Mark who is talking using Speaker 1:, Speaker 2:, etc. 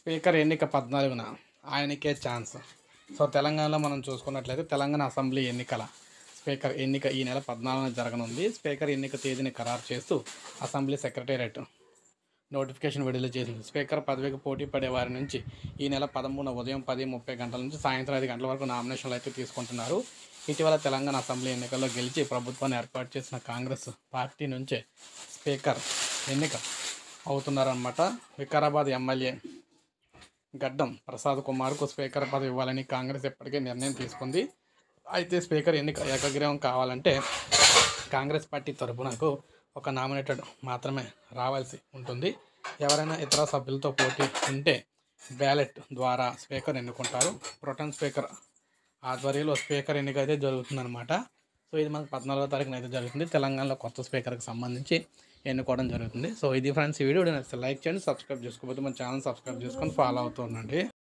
Speaker 1: speaker ఎన్నిక పద్నాలుగున ఆయనకే ఛాన్స్ సో తెలంగాణలో మనం చూసుకున్నట్లయితే తెలంగాణ అసెంబ్లీ ఎన్నికల స్పీకర్ ఎన్నిక ఈ నెల పద్నాలుగున జరగనుంది స్పీకర్ ఎన్నిక తేదీని ఖరారు చేస్తూ అసెంబ్లీ సెక్రటేరియట్ నోటిఫికేషన్ విడుదల చేసింది స్పీకర్ పదవికి పోటీ పడే వారి నుంచి ఈ నెల పదమూడున ఉదయం పది ముప్పై గంటల నుంచి సాయంత్రం ఐదు గంటల వరకు నామినేషన్లు అయితే తీసుకుంటున్నారు ఇటీవల తెలంగాణ అసెంబ్లీ ఎన్నికల్లో గెలిచి ప్రభుత్వాన్ని ఏర్పాటు చేసిన కాంగ్రెస్ పార్టీ నుంచే స్పీకర్ ఎన్నిక అవుతున్నారన్నమాట వికారాబాద్ ఎమ్మెల్యే గడ్డం ప్రసాద్ కుమార్కు స్పీకర్ పదవి ఇవ్వాలని కాంగ్రెస్ ఇప్పటికే నిర్ణయం తీసుకుంది అయితే స్పీకర్ ఎన్నిక ఏకగ్రీవం కావాలంటే కాంగ్రెస్ పార్టీ తరపునకు ఒక నామినేటెడ్ మాత్రమే రావాల్సి ఉంటుంది ఎవరైనా ఇతర సభ్యులతో పోటీ ఉంటే బ్యాలెట్ ద్వారా స్పీకర్ ఎన్నుకుంటారు ప్రొటన్ స్పీకర్ ఆధ్వర్యంలో స్పీకర్ ఎన్నిక అయితే జరుగుతుందన్నమాట సో ఇది మనకు పద్నాలుగో తారీఖున అయితే జరుగుతుంది తెలంగాణలో కొత్త స్పీకర్కి సంబంధించి ఎన్నుకోవడం జరుగుతుంది సో ఇది ఫ్రెండ్స్ ఈ వీడియో నచ్చితే లైక్ చేయండి సబ్స్క్రైబ్ చేసుకోకపోతే మన ఛానల్ సబ్స్క్రైబ్ చేసుకొని ఫాలో అవుతూ ఉండండి